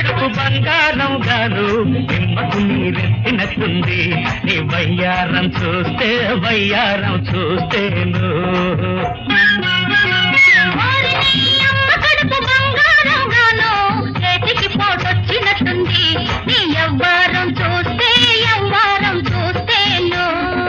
కడుపు బంగారం గాను నిమ్మకు నీరెత్తినట్టుంది నీ వయ్యారం చూస్తే వయ్యారం చూస్తేను ఓరిని అమ్మ కడుపు బంగారం గాను చేతికి పోటొచ్చినట్టుంది నీ ఎవ్వారం చూస్తే ఎవ్వారం చూస్తేను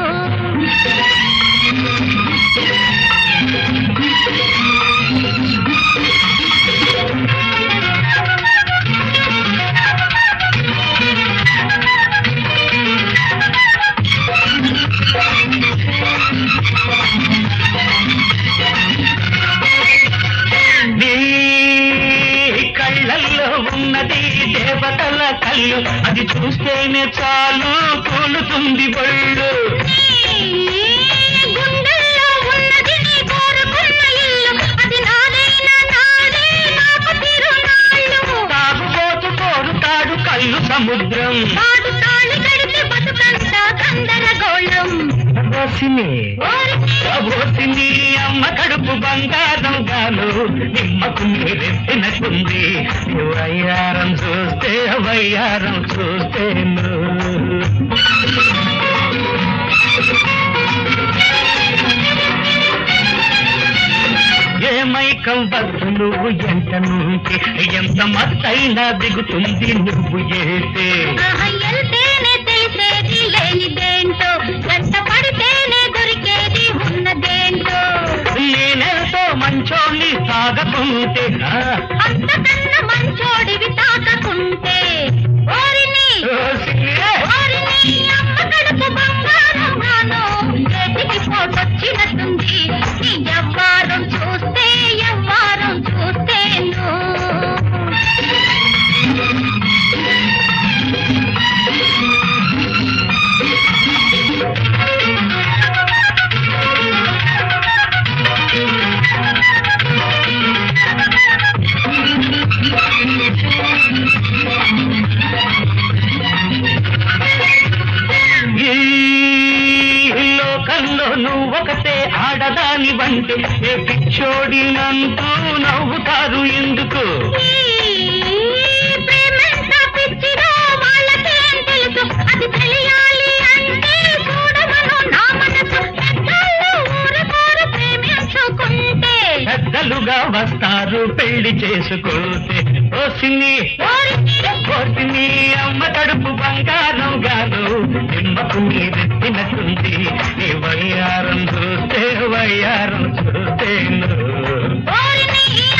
నీ కళ్ళల్లో ఉన్నది దేవతల కళ్ళు అది చూస్తేనే చాలు కూలుతుంది బళ్ళు గుండెల్లో ఉన్నది నీ కోరుకున్న ఇల్లు అది నాదైన నాదే నాకు తిరునాళ్ళు తాగుబోతు కోరుతాడు కళ్ళు సముద్రం వాడు తాళి కడితే బతుకంతా గందరగోళం ఓసిని ఓరిని ఓసిని అమ్మ కడుపు బంగారం గాను నిమ్మకు నీరెత్తినట్టుంది వయ్యారం చూస్తే వయ్యారం చూస్తేను ఏమైకం వద్దు నువ్వు ఎంత నుండి ఎంత మత్తైనా దిగుతుంది నువ్వు చేస్తే ఆహా, ఎల్తేనే తెలిసేది లేనిదేంటో ఎంత పడితేనే దొరికేది ఉన్నదేంటో నేనెంతో మంచోని సాగకుంటే ఆ, అంతకన్నా మంచోడివి తాకకుంటే ఓరిని ఓసిని, ఓరిని అమ్మ కడుపు బంగారం గాను చేతికి పోటొచ్చినట్టుంది నీ ఎవ్వారం చూస్తే ఎవ్వారం చూస్తేను ఈ లోకంలో నువ్వొకటే ఆడదాని వంటే ఏ పిచ్చోడినంటూ నవ్వుతారు ఎందుకు ప్రేమంతా పిచ్చిదో వాళ్ళకేం తెలుసు అది తెలియాలి అంటే చూడమను నా మనసు పెద్దలు ఊరుకోరు ప్రేమించుకుంటే పెద్దలుగా వస్తారు పెళ్లి చేసుకుంటే ఓసిని ఓరికి ఓసిని అమ్మ కడుపు బంగారం గాను నిమ్మకు నీరెత్తినట్టుంది నీ వయ్యారం చూస్తే వయ్యారం చూస్తేను ఓరిని